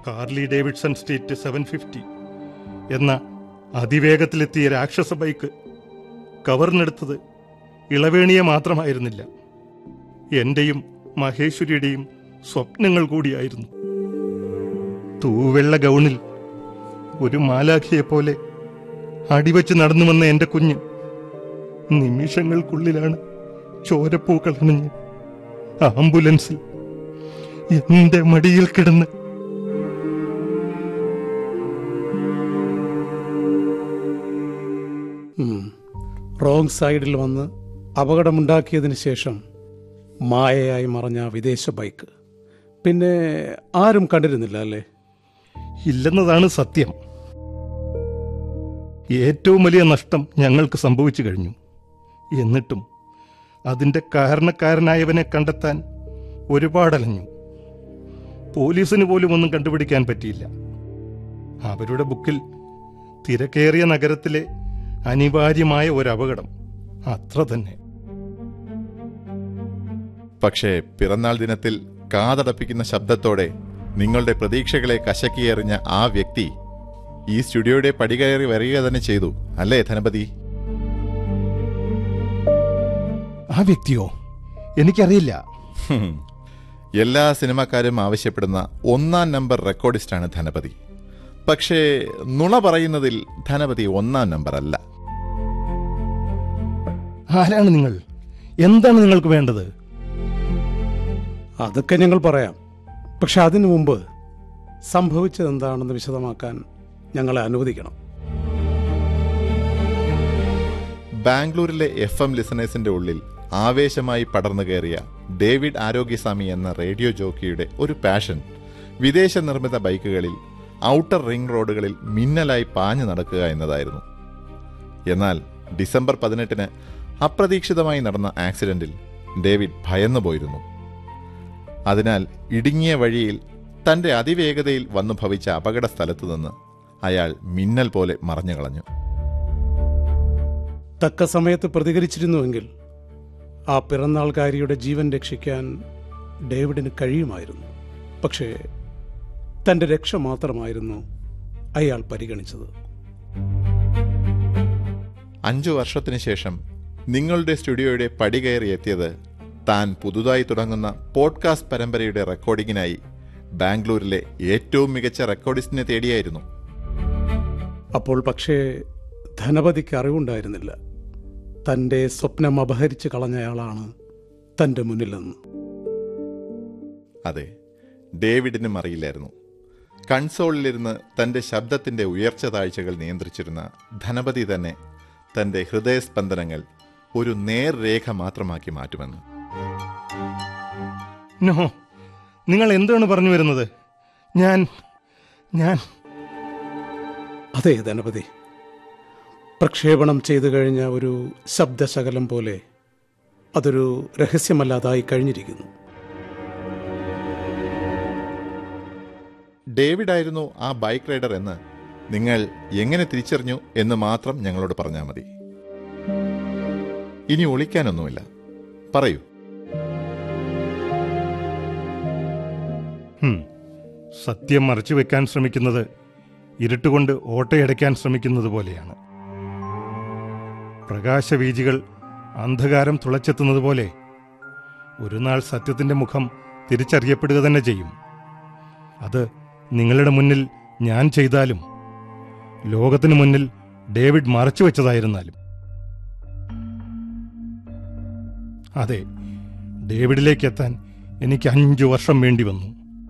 Carly Davidson street seven fifty എന്ന അതിവേഗത്തിലെത്തിയ രാക്ഷസ ബൈക്ക് കവർന്നെടുത്തത് ഇളവേണിയെ മാത്രമായിരുന്നില്ല എന്റെയും മഹേശ്വരിയുടെയും സ്വപ്നങ്ങൾ കൂടിയായിരുന്നു തൂവെള്ള ഗൗണിൽ ഒരു മാലാഖിയെ പോലെ അടിവച്ച് നടന്നു വന്ന എന്റെ കുഞ്ഞ് നിമിഷങ്ങൾക്കുള്ളിലാണ് ചോരപ്പൂക്കൾ അണിഞ്ഞ് ആംബുലൻസിൽ എന്റെ മടിയിൽ കിടന്ന് റോങ് സൈഡിൽ വന്ന് അപകടമുണ്ടാക്കിയതിന് ശേഷം മായയായി മറഞ്ഞ ആ വിദേശ ബൈക്ക് പിന്നെ ആരും കണ്ടിരുന്നില്ല അല്ലേ ഇല്ലെന്നതാണ് സത്യം ഏറ്റവും വലിയ നഷ്ടം ഞങ്ങൾക്ക് സംഭവിച്ചു കഴിഞ്ഞു എന്നിട്ടും അതിന്റെ കാരണക്കാരനായവനെ കണ്ടെത്താൻ ഒരുപാടലഞ്ഞു പോലീസിന് പോലും ഒന്നും കണ്ടുപിടിക്കാൻ പറ്റിയില്ല അവരുടെ ബുക്കിൽ തിരക്കേറിയ നഗരത്തിലെ അനിവാര്യമായ ഒരു അപകടം അത്ര തന്നെ പക്ഷേ പിറന്നാൾ ദിനത്തിൽ കാതടപ്പിക്കുന്ന ശബ്ദത്തോടെ നിങ്ങളുടെ പ്രതീക്ഷകളെ കശക്കിയെറിഞ്ഞ ആ വ്യക്തി ഈ സ്റ്റുഡിയോയുടെ പടികയറി വരിക തന്നെ ചെയ്തു അല്ലേ ധനപതി ആ വ്യക്തിയോ എനിക്കറിയില്ല ഹും. എല്ലാ സിനിമാക്കാരും ആവശ്യപ്പെടുന്ന ഒന്നാം നമ്പർ റെക്കോർഡിസ്റ്റാണ് ധനപതി പക്ഷേ നുണ പറയുന്നതിൽ ധനപതി ഒന്നാം നമ്പർ അല്ല ആരാണ് നിങ്ങൾ എന്താണ് നിങ്ങൾക്ക് വേണ്ടത് അതൊക്കെ ഞങ്ങൾ പറയാം പക്ഷെ അതിനു മുമ്പ് സംഭവിച്ചത് എന്താണെന്ന് വിശദമാക്കാൻ ഞങ്ങളെ അനുവദിക്കണം ബാംഗ്ലൂരിലെ എഫ് എം ലിസണേഴ്സിന്റെ ഉള്ളിൽ ആവേശമായി പടർന്നു കയറിയ ഡേവിഡ് ആരോഗ്യസ്വാമി എന്ന റേഡിയോ ജോക്കിയുടെ ഒരു പാഷൻ വിദേശ നിർമ്മിത ബൈക്കുകളിൽ ഔട്ടർ റിംഗ് റോഡുകളിൽ മിന്നലായി പാഞ്ഞു നടക്കുക എന്നതായിരുന്നു എന്നാൽ ഡിസംബർ പതിനെട്ടിന് അപ്രതീക്ഷിതമായി നടന്ന ആക്സിഡന്റിൽ ഡേവിഡ് ഭയന്നു പോയിരുന്നു അതിനാൽ ഇടുങ്ങിയ വഴിയിൽ തന്റെ അതിവേഗതയിൽ വന്നു ഭവിച്ച അപകട സ്ഥലത്തു നിന്ന് അയാൾ മിന്നൽ പോലെ മറഞ്ഞു കളഞ്ഞു തക്ക സമയത്ത് പ്രതികരിച്ചിരുന്നുവെങ്കിൽ ആ പിറന്നാൾക്കാരിയുടെ ജീവൻ രക്ഷിക്കാൻ ഡേവിഡിന് കഴിയുമായിരുന്നു പക്ഷേ തന്റെ രക്ഷ മാത്രമായിരുന്നു അയാൾ പരിഗണിച്ചത് അഞ്ചു വർഷത്തിനു ശേഷം നിങ്ങളുടെ സ്റ്റുഡിയോയുടെ പടി കയറി എത്തിയത് താൻ പുതുതായി തുടങ്ങുന്ന പോഡ്കാസ്റ്റ് പരമ്പരയുടെ റെക്കോർഡിങ്ങിനായി ബാംഗ്ലൂരിലെ ഏറ്റവും മികച്ച റെക്കോർഡിസ്റ്റിനെ തേടിയായിരുന്നു അപ്പോൾ പക്ഷേ ധനപതിക്ക് അറിവുണ്ടായിരുന്നില്ല തന്റെ സ്വപ്നം അപഹരിച്ച് കളഞ്ഞയാളാണ് തന്റെ മുന്നിലെന്ന് അതെ ഡേവിഡിനും അറിയില്ലായിരുന്നു കൺസോളിലിരുന്ന് തന്റെ ശബ്ദത്തിന്റെ ഉയർച്ച താഴ്ചകൾ നിയന്ത്രിച്ചിരുന്ന ധനപതി തന്നെ തന്റെ ഹൃദയസ്പന്ദനങ്ങൾ ഒരു നേർരേഖ മാത്രമാക്കി മാറ്റുമെന്ന് നോ നിങ്ങൾ എന്താണ് പറഞ്ഞു വരുന്നത് ഞാൻ ഞാൻ അതെ ധനപതി പ്രക്ഷേപണം ചെയ്തു കഴിഞ്ഞ ഒരു ശബ്ദശകലം പോലെ അതൊരു രഹസ്യമല്ലാതായി കഴിഞ്ഞിരിക്കുന്നു ഡേവിഡ് ആയിരുന്നു ആ ബൈക്ക് റൈഡർ എന്ന് നിങ്ങൾ എങ്ങനെ തിരിച്ചറിഞ്ഞു എന്ന് മാത്രം ഞങ്ങളോട് പറഞ്ഞാൽ മതി ഇനി ഒളിക്കാനൊന്നുമില്ല പറയൂ ഹും, സത്യം മറച്ചു വെക്കാൻ ശ്രമിക്കുന്നത് ഇരുട്ടുകൊണ്ട് ഓട്ടയടയ്ക്കാൻ ശ്രമിക്കുന്നത് പോലെയാണ് പ്രകാശവീജികൾ അന്ധകാരം തുളച്ചെത്തുന്നത് പോലെ ഒരു നാൾ സത്യത്തിന്റെ മുഖം തിരിച്ചറിയപ്പെടുക തന്നെ ചെയ്യും അത് നിങ്ങളുടെ മുന്നിൽ ഞാൻ ചെയ്താലും ലോകത്തിനു മുന്നിൽ ഡേവിഡ് മറച്ചു വെച്ചതായിരുന്നാലും അതെ ഡേവിഡിലേക്ക് എത്താൻ എനിക്ക് അഞ്ചു വർഷം വേണ്ടി വന്നു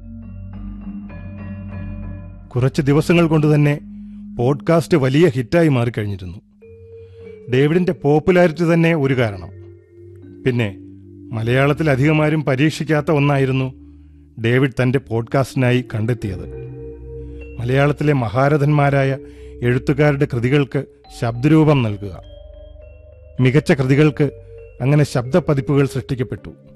കുറച്ച് ദിവസങ്ങൾ കൊണ്ട് തന്നെ പോഡ്കാസ്റ്റ് വലിയ ഹിറ്റായി മാറിക്കഴിഞ്ഞിരുന്നു ഡേവിഡിന്റെ പോപ്പുലാരിറ്റി തന്നെ ഒരു കാരണം പിന്നെ മലയാളത്തിൽ അധികമാരും പരീക്ഷിക്കാത്ത ഒന്നായിരുന്നു ഡേവിഡ് തന്റെ പോഡ്കാസ്റ്റിനായി കണ്ടെത്തിയത് മലയാളത്തിലെ മഹാരഥന്മാരായ എഴുത്തുകാരുടെ കൃതികൾക്ക് ശബ്ദരൂപം നൽകുക മികച്ച കൃതികൾക്ക് അങ്ങനെ ശബ്ദപതിപ്പുകൾ സൃഷ്ടിക്കപ്പെട്ടു